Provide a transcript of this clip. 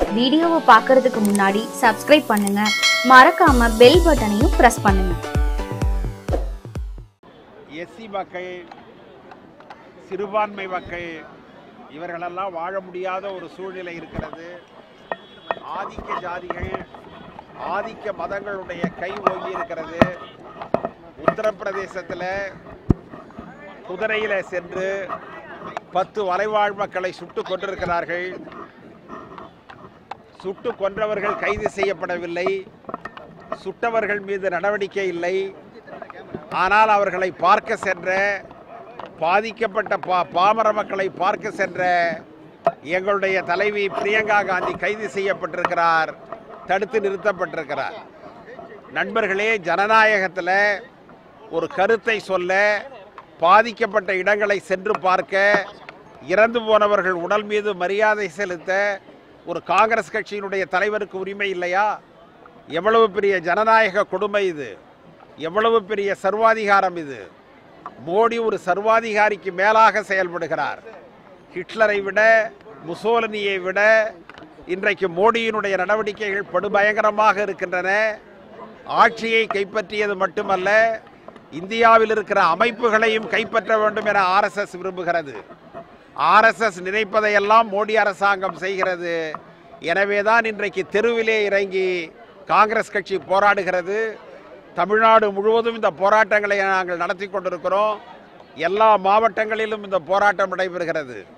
வீடியோவை பார்க்கறதுக்கு முன்னாடி சப்ஸ்கிரைப் பண்ணுங்க மறக்காம பெல் பட்டனையும் பிரஸ் பண்ணுங்க எஸ்சி மக்கள் சிறுபான்மை மக்கள் இவர்களெல்லாம் வாழ முடியாத ஒரு சூழ்நிலை இருக்கிறது ஆதிக்க ஜாதிகள் ஆதிக்க மதங்களுடைய கை ஓங்கி இருக்கிறது உத்தரப்பிரதேசத்தில் குதிரையில் சென்று பத்து வலைவாழ் மக்களை சுட்டு கொண்டிருக்கிறார்கள் சுட்டு கொன்றவர்கள் கைது செய்யப்படவில்லை சுட்டவர்கள் மீது நடவடிக்கை இல்லை ஆனால் அவர்களை பார்க்க சென்ற பாதிக்கப்பட்ட பா பாமர மக்களை பார்க்க சென்ற எங்களுடைய தலைவி பிரியங்கா காந்தி கைது செய்யப்பட்டிருக்கிறார் தடுத்து நிறுத்தப்பட்டிருக்கிறார் நண்பர்களே ஜனநாயகத்தில் ஒரு கருத்தை சொல்ல பாதிக்கப்பட்ட இடங்களை சென்று பார்க்க இறந்து போனவர்கள் உடல் மீது மரியாதை செலுத்த ஒரு காங்கிரஸ் கட்சியினுடைய தலைவருக்கு உரிமை இல்லையா எவ்வளவு பெரிய ஜனநாயக கொடுமை இது எவ்வளவு பெரிய சர்வாதிகாரம் இது மோடி ஒரு சர்வாதிகாரிக்கு மேலாக செயல்படுகிறார் ஹிட்லரை விட முசோலினியை விட இன்றைக்கு மோடியினுடைய நடவடிக்கைகள் படுபயங்கரமாக இருக்கின்றன ஆட்சியை கைப்பற்றியது மட்டுமல்ல இந்தியாவில் இருக்கிற அமைப்புகளையும் கைப்பற்ற வேண்டும் என ஆர்எஸ்எஸ் விரும்புகிறது ஆர்எஸ்எஸ் நினைப்பதையெல்லாம் மோடி அரசாங்கம் செய்கிறது எனவேதான் இன்றைக்கு தெருவிலே இறங்கி காங்கிரஸ் கட்சி போராடுகிறது தமிழ்நாடு முழுவதும் இந்த போராட்டங்களை நாங்கள் நடத்தி கொண்டிருக்கிறோம் எல்லா மாவட்டங்களிலும் இந்த போராட்டம் நடைபெறுகிறது